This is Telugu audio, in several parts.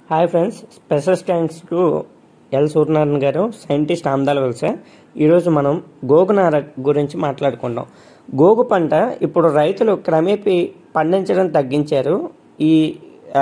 hi friends special thanks to L Suryanarayana గారు సైంటిస్ట్ ఆమ్దాల వలస ఈరోజు మనం గోగునార గురించి మాట్లాడుకుందాం గోగు పంట ఇప్పుడు రైతులు క్రమేపీ పండించడం తగ్గించారు ఈ ఆ,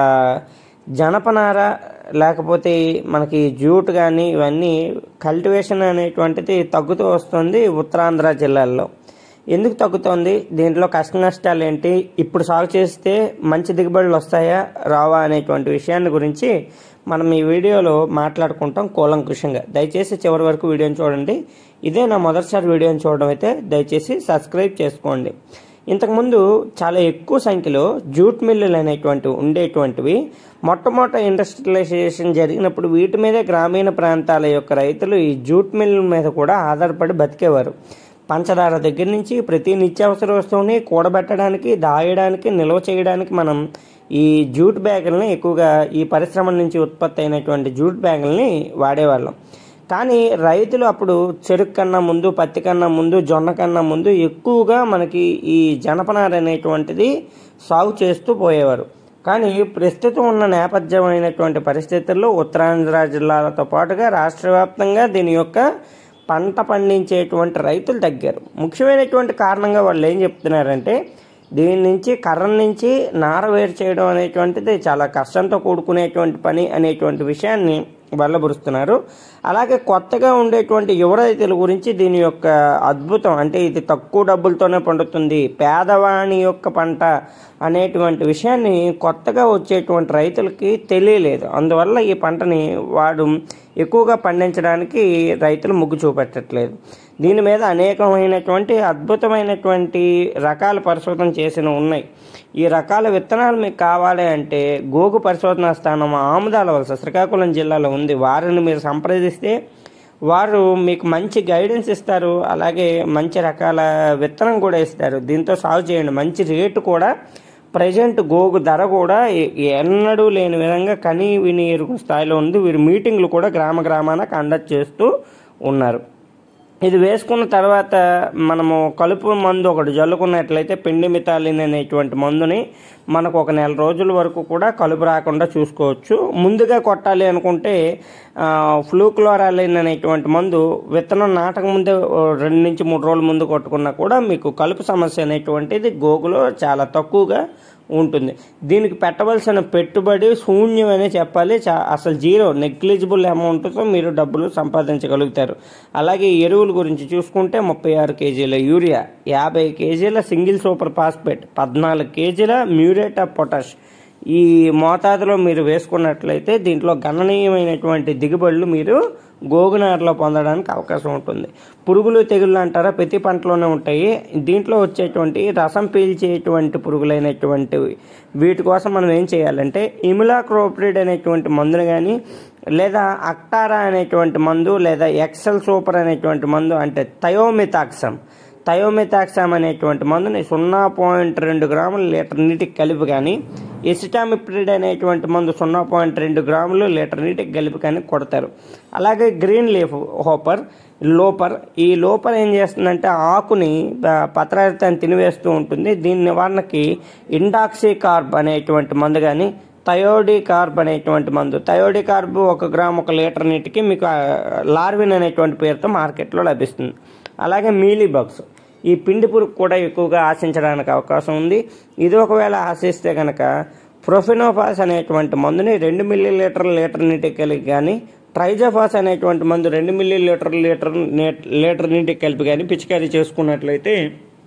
జనపనార లేకపోతే మనకి జూట్ కానీ ఇవన్నీ కల్టివేషన్ అనేటువంటిది తగ్గుతూ వస్తుంది ఉత్తరాంధ్ర జిల్లాల్లో ఎందుకు తగ్గుతోంది దీంట్లో కష్ట నష్టాలు ఏంటి ఇప్పుడు సాగు చేస్తే మంచి దిగుబడులు వస్తాయా రావా అనేటువంటి విషయాన్ని గురించి మనం ఈ వీడియోలో మాట్లాడుకుంటాం కూలంకుషంగా దయచేసి చివరి వరకు వీడియోని చూడండి ఇదే నా మొదటిసారి వీడియోని చూడడం అయితే దయచేసి సబ్స్క్రైబ్ చేసుకోండి ఇంతకుముందు చాలా ఎక్కువ సంఖ్యలో జూట్ మిల్లులు అనేటువంటి ఉండేటువంటివి మొట్టమొదట ఇండస్ట్రియలైజేషన్ జరిగినప్పుడు వీటి మీదే గ్రామీణ ప్రాంతాల యొక్క రైతులు ఈ జూట్ మిల్లుల మీద కూడా ఆధారపడి బతికేవారు పంచదార దగ్గర నుంచి ప్రతి నిత్యావసర వస్తువుని కూడబెట్టడానికి దాయడానికి నిల్వ చేయడానికి మనం ఈ జూట్ బ్యాగుల్ని ఎక్కువగా ఈ పరిశ్రమల నుంచి ఉత్పత్తి అయినటువంటి జూట్ బ్యాగుల్ని వాడేవాళ్ళం కానీ రైతులు అప్పుడు చెరుకు కన్నా ముందు పత్తి కన్నా ముందు జొన్న కన్నా ముందు ఎక్కువగా మనకి ఈ జనపనార అనేటువంటిది సాగు చేస్తూ పోయేవారు కానీ ప్రస్తుతం ఉన్న నేపథ్యమైనటువంటి పరిస్థితుల్లో ఉత్తరాంధ్ర జిల్లాలతో పాటుగా రాష్ట్ర వ్యాప్తంగా దీని యొక్క పంట పండించేటువంటి రైతులు తగ్గారు ముఖ్యమైనటువంటి కారణంగా వాళ్ళు ఏం చెప్తున్నారంటే దీని నుంచి కర్ర నుంచి నార వేరు చేయడం అనేటువంటిది చాలా కష్టంతో కూడుకునేటువంటి పని అనేటువంటి విషయాన్ని వెళ్ళబరుస్తున్నారు అలాగే కొత్తగా ఉండేటువంటి యువ రైతుల గురించి దీని యొక్క అద్భుతం అంటే ఇది తక్కువ డబ్బులతోనే పండుతుంది పేదవాణి యొక్క పంట అనేటువంటి విషయాన్ని కొత్తగా వచ్చేటువంటి రైతులకి తెలియలేదు అందువల్ల ఈ పంటని వాడు ఎక్కువగా పండించడానికి రైతులు మొగ్గు చూపెట్టట్లేదు దీని మీద అనేకమైనటువంటి అద్భుతమైనటువంటి రకాల పరిశోధన చేసిన ఉన్నాయి ఈ రకాల విత్తనాలు మీకు కావాలి అంటే గోగు పరిశోధనా స్థానం ఆముదాల వలస శ్రీకాకుళం జిల్లాలో ఉంది వారిని మీరు సంప్రదిస్తే వారు మీకు మంచి గైడెన్స్ ఇస్తారు అలాగే మంచి రకాల విత్తనం కూడా ఇస్తారు దీంతో సాగు చేయండి మంచి రేటు కూడా ప్రజెంట్ గోగు ధర కూడా ఎ- ఎన్నడూ లేని విధంగా కనీ విని ఎరుగు స్థాయిలో ఉంది వీరు మీటింగ్లు కూడా గ్రామ గ్రామాన కండక్ట్ చేస్తూ ఉన్నారు ఇది వేసుకున్న తర్వాత మనము కలుపు మందు ఒకటి జల్లుకున్నట్లయితే పిండి మితాలిన్ అనేటువంటి మందుని మనకు ఒక నెల రోజుల వరకు కూడా కలుపు రాకుండా చూసుకోవచ్చు ముందుగా కొట్టాలి అనుకుంటే ఆ, ఫ్లూక్లోరాలిన్ అనేటువంటి మందు విత్తనం నాటక ముందే ఓ రెండు నుంచి మూడు రోజుల ముందు కొట్టుకున్నా కూడా మీకు కలుపు సమస్య అనేటువంటిది గోగులో చాలా తక్కువగా ఉంటుంది దీనికి పెట్టవలసిన పెట్టుబడి శూన్యమనే చెప్పాలి చా అసలు జీరో నెగ్లిజిబుల్ అమౌంట్తో మీరు డబ్బులు సంపాదించగలుగుతారు అలాగే ఎరువుల గురించి చూసుకుంటే ముప్పై ఆరు కేజీల యూరియా యాభై కేజీల సింగిల్ సూపర్ ఫాస్ఫేట్ పద్నాలుగు కేజీల మ్యూరేట్ ఆఫ్ పొటాష్ ఈ మోతాదులో మీరు వేసుకున్నట్లయితే దీంట్లో గణనీయమైనటువంటి దిగుబడులు మీరు గోగునారలో పొందడానికి అవకాశం ఉంటుంది పురుగులు తెగుళ్ళు అంటారా ప్రతి పంటలోనే ఉంటాయి దీంట్లో వచ్చేటువంటి రసం పీల్చేటువంటి పురుగులైనటువంటివి వీటి కోసం మనం ఏం చేయాలంటే ఇమిలాక్రోప్రిడ్ అనేటువంటి మందును కానీ లేదా అక్టారా అనేటువంటి మందు లేదా ఎక్సెల్ సూపర్ అనేటువంటి మందు అంటే థయోమితాక్సమ్ థయోమితాక్సామ్ అనేటువంటి మందుని సున్నా పాయింట్ రెండు గ్రాములు లీటర్ నీటికి కలిపి కానీ ఎసిటామిప్రిడ్ అనేటువంటి మందు సున్నా పాయింట్ రెండు గ్రాములు లీటర్ నీటికి కలిపి కానీ కొడతారు అలాగే గ్రీన్ లీఫ్ హోపర్ లోపర్ ఈ లోపర్ ఏం చేస్తుందంటే ఆకుని ప- పత్రహితాన్ని తినివేస్తూ ఉంటుంది దీని నివారణకి ఇండాక్సీ కార్బ్ అనేటువంటి మందు కానీ థయోడి కార్బ్ అనేటువంటి మందు థయోడి కార్బ్ ఒక గ్రామ్ ఒక లీటర్ నీటికి మీకు ఆ, లార్విన్ అనేటువంటి పేరుతో మార్కెట్లో లభిస్తుంది అలాగే మీలీ బగ్స్ ఈ పిండి పురుగు కూడా ఎక్కువగా ఆశించడానికి అవకాశం ఉంది ఇది ఒకవేళ ఆశిస్తే కనుక ప్రొఫినోఫాస్ అనేటువంటి మందుని రెండు మిల్లీ లీటర్ లీటర్ నీటికి కలిపి కానీ ట్రైజోఫాస్ అనేటువంటి మందు రెండు మిల్లీ లీటర్ లీటర్ నీ- లీటర్ నీటికి కలిపి కానీ పిచికారీ చేసుకున్నట్లయితే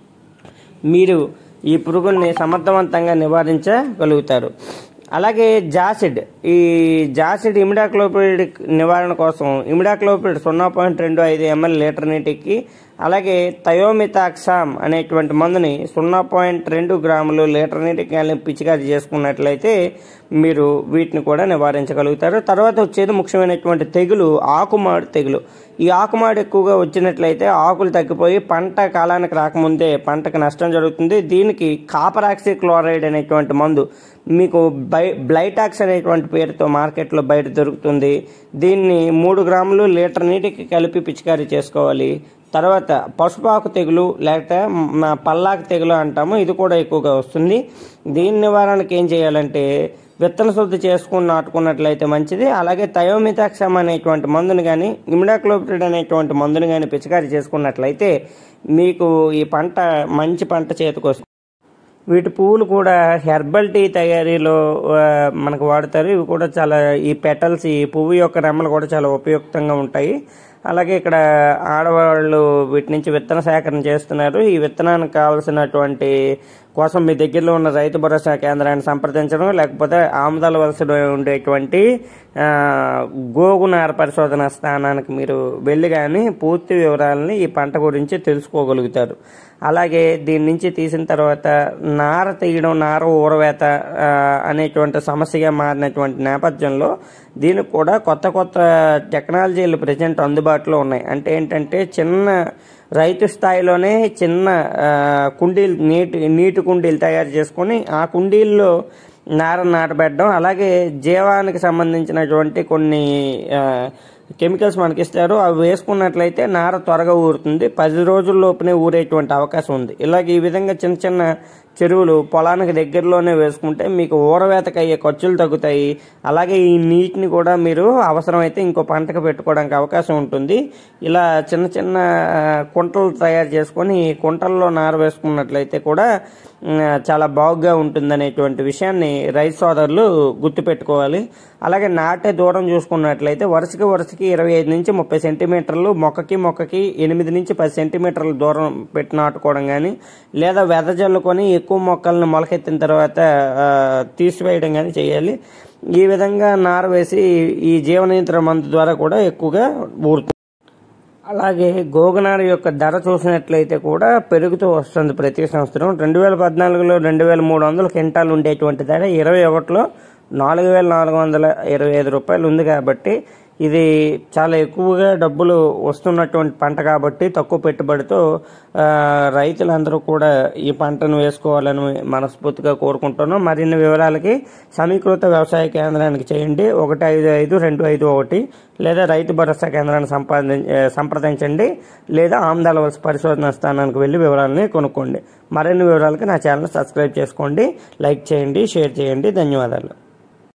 మీరు ఈ పురుగుల్ని సమర్థవంతంగా నివారించగలుగుతారు అలాగే జాసిడ్ ఈ జాసిడ్ ఇమిడాక్లోపిడ్ నివారణ కోసం ఇమిడాక్లోపిడ్ సున్నా పాయింట్ రెండు ఐదు ఎంఎల్ లీటర్ నీటికి అలాగే థయోమితాక్సామ్ అనేటువంటి మందుని సున్నా పాయింట్ రెండు గ్రాములు లీటర్ నీటికి కలిపి పిచికారీ చేసుకున్నట్లయితే మీరు వీటిని కూడా నివారించగలుగుతారు తర్వాత వచ్చేది ముఖ్యమైనటువంటి తెగులు ఆకుమాడు తెగులు ఈ ఆకుమాడు ఎక్కువగా వచ్చినట్లయితే ఆకులు తగ్గిపోయి పంట కాలానికి రాకముందే పంటకు నష్టం జరుగుతుంది దీనికి కాపరాక్సీ క్లోరైడ్ అనేటువంటి మందు మీకు బై బ్లైటాక్స్ అనేటువంటి పేరుతో మార్కెట్లో బయట దొరుకుతుంది దీన్ని మూడు గ్రాములు లీటర్ నీటికి కలిపి పిచికారీ చేసుకోవాలి తర్వాత పసుపాకు తెగులు లేకపోతే మ- పల్లాకు తెగులు అంటాము ఇది కూడా ఎక్కువగా వస్తుంది దీని నివారణకి ఏం చేయాలంటే విత్తన శుద్ధి చేసుకుని నాటుకున్నట్లయితే మంచిది అలాగే థయోమితాక్సమ్ అనేటువంటి మందుని కానీ ఇమిడాక్లోపిడ్ అనేటువంటి మందుని కానీ పిచికారీ చేసుకున్నట్లయితే మీకు ఈ పంట మంచి పంట చేతికొస్తుంది వీటి పువ్వులు కూడా హెర్బల్ టీ తయారీలో ఆ, మనకు వాడతారు ఇవి కూడా చాలా ఈ పెటల్స్ ఈ పువ్వు యొక్క రెమ్మలు కూడా చాలా ఉపయుక్తంగా ఉంటాయి అలాగే ఇక్కడ ఆడవాళ్ళు వీటి నుంచి విత్తన సేకరణ చేస్తున్నారు ఈ విత్తనానికి కావాల్సినటువంటి కోసం మీ దగ్గరలో ఉన్న రైతు భరోసా కేంద్రాన్ని సంప్రదించడం లేకపోతే ఆముదాల వలసలో ఉండేటువంటి ఆ, గోగునార పరిశోధన స్థానానికి మీరు వెళ్ళి కానీ పూర్తి వివరాలని ఈ పంట గురించి తెలుసుకోగలుగుతారు అలాగే దీని నుంచి తీసిన తర్వాత నార తీయడం నార ఊరవేత ఆ, అనేటువంటి సమస్యగా మారినటువంటి నేపథ్యంలో దీనికి కూడా కొత్త కొత్త టెక్నాలజీలు ప్రజెంట్ అందుబాటులో ఉన్నాయి అంటే ఏంటంటే చిన్న రైతు స్థాయిలోనే చిన్న ఆ, కుండీలు నీటి నీటి కుండీలు తయారు చేసుకొని ఆ కుండీల్లో నార నాటబెట్టడం అలాగే జీవానికి సంబంధించినటువంటి కొన్ని ఆ, కెమికల్స్ మనకి ఇస్తారు అవి వేసుకున్నట్లయితే నార త్వరగా ఊరుతుంది పది రోజుల్లోపునే ఊరేటువంటి అవకాశం ఉంది ఇలాగ ఈ విధంగా చిన్న చిన్న చెరువులు పొలానికి దగ్గరలోనే వేసుకుంటే మీకు ఊరవేతకు అయ్యే ఖర్చులు తగ్గుతాయి అలాగే ఈ నీటిని కూడా మీరు అవసరమైతే ఇంకో పంటకు పెట్టుకోవడానికి అవకాశం ఉంటుంది ఇలా చిన్న చిన్న ఆ, కుంటలు తయారు చేసుకొని ఈ కుంటల్లో నార వేసుకున్నట్లయితే కూడా ఉమ్, చాలా బాగుగా ఉంటుందనేటువంటి విషయాన్ని రైతు సోదరులు గుర్తుపెట్టుకోవాలి అలాగే నాటే దూరం చూసుకున్నట్లయితే వరుసకి వరుసకి ఇరవై ఐదు నుంచి ముప్పై సెంటీమీటర్లు మొక్కకి మొక్కకి ఎనిమిది నుంచి పది సెంటీమీటర్ల దూరం పెట్టి నాటుకోవడం కానీ లేదా వెదజల్లుకొని ఎక్కువ మొక్కలను మొలకెత్తిన తర్వాత ఆ, తీసివేయడం కానీ చేయాలి ఈ విధంగా నార వేసి ఈ జీవనియంత్రణ మందు ద్వారా కూడా ఎక్కువగా ఊరుతుంది అలాగే గోగనార యొక్క ధర చూసినట్లయితే కూడా పెరుగుతూ వస్తుంది ప్రతి సంవత్సరం రెండు వేల పద్నాలుగులో రెండు వేల మూడు వందల క్వింటాలు ఉండేటువంటి ధర ఇరవై ఒకటిలో నాలుగు వేల నాలుగు వందల ఇరవై ఐదు రూపాయలు ఉంది కాబట్టి ఇది చాలా ఎక్కువగా డబ్బులు వస్తున్నటువంటి పంట కాబట్టి తక్కువ పెట్టుబడితో ఆ, రైతులందరూ కూడా ఈ పంటను వేసుకోవాలని మనస్ఫూర్తిగా కోరుకుంటున్నాం మరిన్ని వివరాలకి సమీకృత వ్యవసాయ కేంద్రానికి చేయండి ఒకటి ఐదు ఐదు రెండు ఐదు ఒకటి లేదా రైతు భరోసా కేంద్రాన్ని సంపాది సంప్రదించండి లేదా ఆమ్దాల వలస పరిశోధన స్థానానికి వెళ్ళి వివరాలని కొనుక్కోండి మరిన్ని వివరాలకి నా ఛానల్ సబ్స్క్రైబ్ చేసుకోండి లైక్ చేయండి షేర్ చేయండి ధన్యవాదాలు